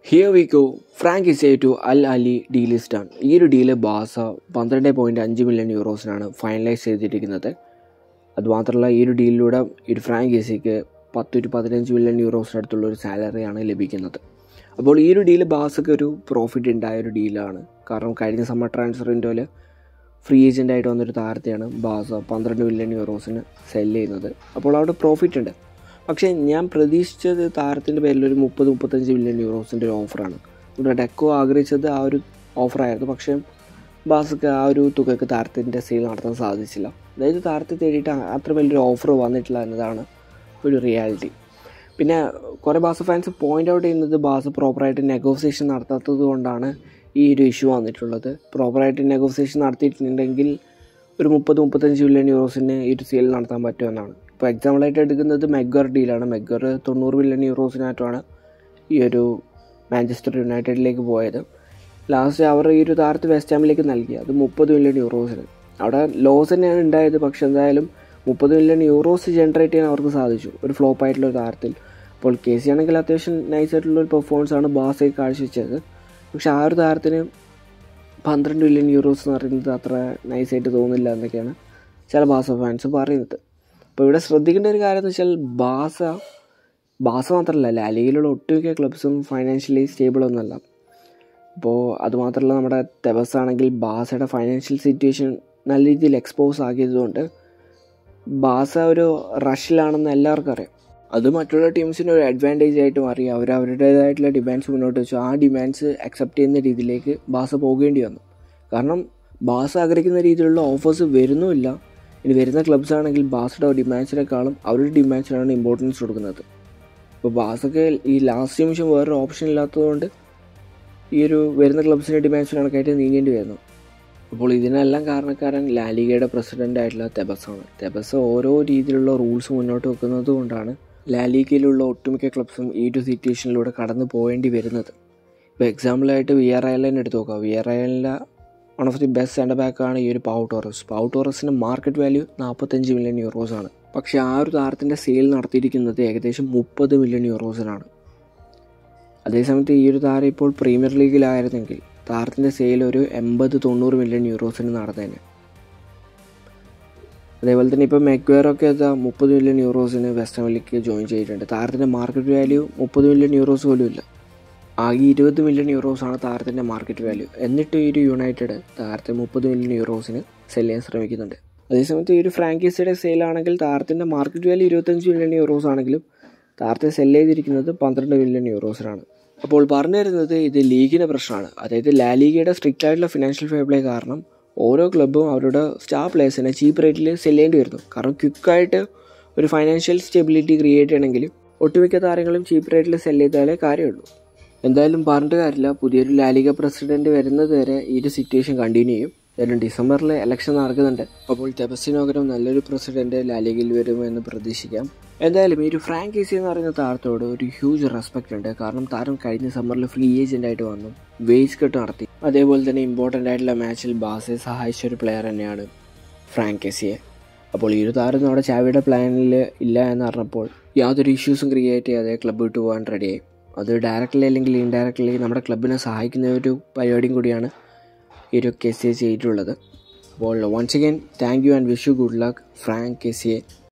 here we go Franck Kessie to Al Ahli ഡീ ലിസ്റ്റാണ് ഈ ഒരു ഡീല് ബാസ പന്ത്രണ്ട് പോയിൻറ്റ് അഞ്ച് മില്യൺ യൂറോസിനാണ് ഫൈനലൈസ് ചെയ്തിരിക്കുന്നത് അതുമാത്രമല്ല ഈ ഒരു ഡീലിലൂടെ ഈ ഒരു ഫ്രാങ്ക് ഇസയ്ക്ക് പത്ത് ടു പതിനഞ്ച് മില്യൺ യൂറോസിനടുത്തുള്ള ഒരു സാലറിയാണ് ലഭിക്കുന്നത് അപ്പോൾ ഈ ഒരു ഡീല് ബാസക്ക് ഒരു പ്രോഫിറ്റ് ഉണ്ടായ ഒരു ഡീലാണ് കാരണം കഴിഞ്ഞ സമ്മർ ട്രാൻസ്ഫർ വിൻഡോയിൽ ഫ്രീ ഏജൻ്റായിട്ട് വന്നൊരു താരത്തെയാണ് ബാസ പന്ത്രണ്ട് മില്യൺ യൂറോസിന് സെല് ചെയ്യുന്നത് അപ്പോൾ അവിടെ പ്രോഫിറ്റ് ഉണ്ട് പക്ഷേ ഞാൻ പ്രതീക്ഷിച്ചത് താരത്തിൻ്റെ പേരിൽ ഒരു മുപ്പത് മുപ്പത്തഞ്ച് മില്യൺ യൂറോസിൻ്റെ ഒരു ഓഫറാണ് ഇവിടെ ഡെക്കോ ആഗ്രഹിച്ചത് ആ ഒരു ഓഫറായിരുന്നു പക്ഷേ ബാസക്ക് ആ ഒരു തുകയ്ക്ക് താരത്തിൻ്റെ സെയിൽ നടത്താൻ സാധിച്ചില്ല അതായത് താരത്തെ തേടിയിട്ട് അത്ര വലിയൊരു ഓഫർ വന്നിട്ടില്ല എന്നതാണ് ഒരു റിയാലിറ്റി പിന്നെ കുറേ ബാസ ഫാൻസ് പോയിൻ്റ് ഔട്ട് ചെയ്യുന്നത് ബാസ പ്രോപ്പറായിട്ട് നെഗോസിയേഷൻ നടത്താത്തത് കൊണ്ടാണ് ഈ ഒരു ഇഷ്യൂ വന്നിട്ടുള്ളത് പ്രോപ്പറായിട്ട് നെഗോസിയേഷൻ നടത്തിയിട്ടുണ്ടെങ്കിൽ ഒരു മുപ്പത് മുപ്പത്തഞ്ച് മില്യൺ യൂറോസിന് ഈ ഒരു സെയിൽ നടത്താൻ പറ്റുമെന്നാണ് ഇപ്പോൾ എക്സാമ്പിളായിട്ട് എടുക്കുന്നത് മെഗർ ഡീലാണ് മെഗർ തൊണ്ണൂറ് മില്യൺ യൂറോസിനായിട്ടാണ് ഈ ഒരു മാഞ്ചസ്റ്റർ യുണൈറ്റഡിലേക്ക് പോയത് ലാസ്റ്റ് അവർ ഈ ഒരു താരത്ത് വെസ്റ്റ് ഹാമിലേക്ക് നൽകി അത് മുപ്പത് മില്യൺ യൂറോസിന് അവിടെ ലോസ് തന്നെയാണ് ഉണ്ടായത് പക്ഷെ എന്തായാലും മുപ്പത് മില്യൺ യൂറോസ് ജനറേറ്റ് ചെയ്യാൻ അവർക്ക് സാധിച്ചു ഒരു ഫ്ലോപ്പ് ആയിട്ടുള്ള ഒരു താരത്തിൽ അപ്പോൾ കെ സി ആണെങ്കിൽ അത്യാവശ്യം നൈസായിട്ടുള്ള ഒരു പെർഫോമൻസ് ആണ് ബാസയിൽ കാഴ്ചവെച്ചത് പക്ഷെ ആ ഒരു താരത്തിന് പന്ത്രണ്ട് മില്യൺ യൂറോസ് എന്ന് പറയുന്നത് അത്ര നൈസായിട്ട് തോന്നില്ല എന്നൊക്കെയാണ് ചില ബാസ ഫാൻസ് പറയുന്നത് അപ്പോൾ ഇവിടെ ശ്രദ്ധിക്കേണ്ട ഒരു കാര്യം എന്ന് വെച്ചാൽ ബാസ ബാസ മാത്രമല്ല ലാലിഗയിലുള്ള ഒട്ടുമിക്ക ക്ലബ്സും ഫൈനാൻഷ്യലി സ്റ്റേബിൾ ഒന്നുമല്ല അപ്പോൾ അതുമാത്രമല്ല നമ്മുടെ തെബസ് ആണെങ്കിൽ ബാസയുടെ ഫൈനാൻഷ്യൽ സിറ്റുവേഷൻ നല്ല രീതിയിൽ എക്സ്പോസ് ആക്കിയതുകൊണ്ട് ബാസ ഒരു റഷിലാണെന്ന് എല്ലാവർക്കും അറിയാം അത് മറ്റുള്ള ടീംസിന് ഒരു അഡ്വാൻറ്റേജ് ആയിട്ട് മാറി അവർ അവരുടേതായിട്ടുള്ള ഡിമാൻഡ്സ് മുന്നോട്ട് വെച്ചു ആ ഡിമാൻഡ്സ് അക്സെപ്റ്റ് ചെയ്യുന്ന രീതിയിലേക്ക് ബാസ പോകേണ്ടി വന്നു കാരണം ബാസ ആഗ്രഹിക്കുന്ന രീതിയിലുള്ള ഓഫേഴ്സ് വരുന്നുമില്ല ഇനി വരുന്ന ക്ലബ്സ് ആണെങ്കിൽ ബാസയുടെ ഡിമാൻഡ്സിനേക്കാളും അവരുടെ ഡിമാൻഡ്സിനാണ് ഇമ്പോർട്ടൻസ് കൊടുക്കുന്നത് ഇപ്പോൾ ബാസക്ക് ഈ ലാസ്റ്റ് നിമിഷം വേറൊരു ഓപ്ഷൻ ഇല്ലാത്തതുകൊണ്ട് ഈ ഒരു വരുന്ന ക്ലബ്സിൻ്റെ ഡിമാൻഡ്സ് കണക്കായിട്ട് നീങ്ങേണ്ടി വരുന്നു അപ്പോൾ ഇതിനെല്ലാം കാരണക്കാരൻ ലാലിഗയുടെ പ്രസിഡൻ്റ് ആയിട്ടുള്ള തെബസാണ് തെബസ് ഓരോ രീതിയിലുള്ള റൂൾസ് മുന്നോട്ട് വെക്കുന്നത് കൊണ്ടാണ് ലാലിഗയിലുള്ള ഒട്ടുമിക്ക ക്ലബ്സും ഈ ഒരു സിറ്റുവേഷനിലൂടെ കടന്നു പോകേണ്ടി വരുന്നത് ഇപ്പോൾ എക്സാമ്പിളായിട്ട് വി ആർ അയലിനെ എടുത്ത് നോക്കാം വി ആർ അയലിൻ്റെ one of the best centre ബാക്കാണ് ഈ ഒരു പൗ ടോറസ് പൗ ടോറസിൻ്റെ മാർക്കറ്റ് വാല്യൂ നാൽപ്പത്തഞ്ച് മില്യൺ യൂറോസ് ആണ് പക്ഷേ ആ ഒരു താരത്തിൻ്റെ സെയിൽ നടത്തിയിരിക്കുന്നത് ഏകദേശം മുപ്പത് മില്യൺ യൂറോസിനാണ് അതേസമയത്ത് ഈ ഒരു താരം ഇപ്പോൾ പ്രീമിയർ ലീഗിലായിരുന്നെങ്കിൽ താരത്തിൻ്റെ സെയിൽ ഒരു എൺപത് തൊണ്ണൂറ് മില്യൺ യൂറോസിന് നടന്നേനെ അതേപോലെ തന്നെ ഇപ്പോൾ മെക്വയറൊക്കെ എത്താ മുപ്പത് മില്യൺ യൂറോസിന് വെസ്റ്റ് ഹാമിലേക്ക് ജോയിൻ ചെയ്തിട്ടുണ്ട് താരത്തിൻ്റെ മാർക്കറ്റ് വാല്യൂ മുപ്പത് മില്യൺ യൂറോസ് പോലും ഇല്ല ആകെ ഇരുപത് മില്യൺ യൂറോസാണ് താരത്തിൻ്റെ മാർക്കറ്റ് വാല്യൂ എന്നിട്ട് ഈ ഒരു യുണൈറ്റഡ് താരത്തെ മുപ്പത് മില്യൺ യൂറോസിന് സെല് ചെയ്യാൻ ശ്രമിക്കുന്നുണ്ട് അതേസമയത്ത് ഈ ഒരു ഫ്രാങ്കൈസിയുടെ സെയിലാണെങ്കിൽ താരത്തിൻ്റെ മാർക്കറ്റ് വാല്യൂ ഇരുപത്തഞ്ച് മില്യൺ യൂറോസ് ആണെങ്കിലും താരത്തെ സെല് ചെയ്തിരിക്കുന്നത് പന്ത്രണ്ട് മില്യൺ യൂറോസിനാണ് അപ്പോൾ പറഞ്ഞു വരുന്നത് ഇത് ലീഗിൻ്റെ പ്രശ്നമാണ് അതായത് ലാലീഗയുടെ സ്ട്രിക്റ്റ് ആയിട്ടുള്ള ഫിനാൻഷ്യൽ ഫെയർ പ്ലേ കാരണം ഓരോ ക്ലബ്ബും അവരുടെ സ്റ്റാർ പ്ലേയേഴ്സിനെ ചീപ്പ് റേറ്റിൽ സെല് ചെയ്യേണ്ടി വരുന്നു കാരണം ക്വിക്കായിട്ട് ഒരു ഫൈനാൻഷ്യൽ സ്റ്റെബിലിറ്റി ക്രിയേറ്റ് ചെയ്യണമെങ്കിൽ ഒട്ടുമിക്ക താരങ്ങളും ചീപ്പ് റേറ്റിൽ സെല് ചെയ്താലേ കാര്യമുള്ളൂ എന്തായാലും പറഞ്ഞിട്ട് കാര്യമില്ല പുതിയൊരു ലാലിക പ്രസിഡന്റ് വരുന്നത് വരെ ഈ ഒരു സിറ്റുവേഷൻ കണ്ടിന്യൂ ചെയ്യും എന്തായാലും ഡിസംബറിൽ ഇലക്ഷൻ നടക്കുന്നുണ്ട് അപ്പോൾ തെബസിനോകരം നല്ലൊരു പ്രസിഡന്റ് ലാലിഗയിൽ വരുമെന്ന് പ്രതീക്ഷിക്കാം എന്തായാലും ഈ ഒരു ഫ്രാങ്കൈസി എന്ന് പറയുന്ന താരത്തോട് ഒരു ഹ്യൂജ് റെസ്പെക്റ്റ് ഉണ്ട് കാരണം താരം കഴിഞ്ഞ സമ്മറിൽ ഫ്രീ ഏജന്റ് ആയിട്ട് വന്നു വേസ്റ്റ് കട്ട് നടത്തി അതേപോലെ തന്നെ ഇമ്പോർട്ടൻ്റ് ആയിട്ടുള്ള മാച്ചിൽ ബാസെ സഹായിച്ച ഒരു പ്ലെയർ തന്നെയാണ് ഫ്രാങ്കൈസിയെ അപ്പോൾ ഈ ഒരു താരം നമ്മുടെ ചാവിയുടെ പ്ലാനിൽ ഇല്ല എന്ന് പറഞ്ഞപ്പോൾ യാതൊരു ഇഷ്യൂസും ക്രിയേറ്റ് ചെയ്യാതെ ക്ലബ്ബ് വിട്ടു പോകാൻ റെഡിയായി അത് ഡയറക്റ്റ്ലി അല്ലെങ്കിൽ ഇൻഡയറക്റ്റ്ലി നമ്മുടെ ക്ലബിനെ സഹായിക്കുന്ന ഒരു പരിപാടിയും കൂടിയാണ് ഈ ഒരു കെ സി എ ചെയ്തിട്ടുള്ളത് അപ്പോൾ once again thank you and wish you good luck Frank K C A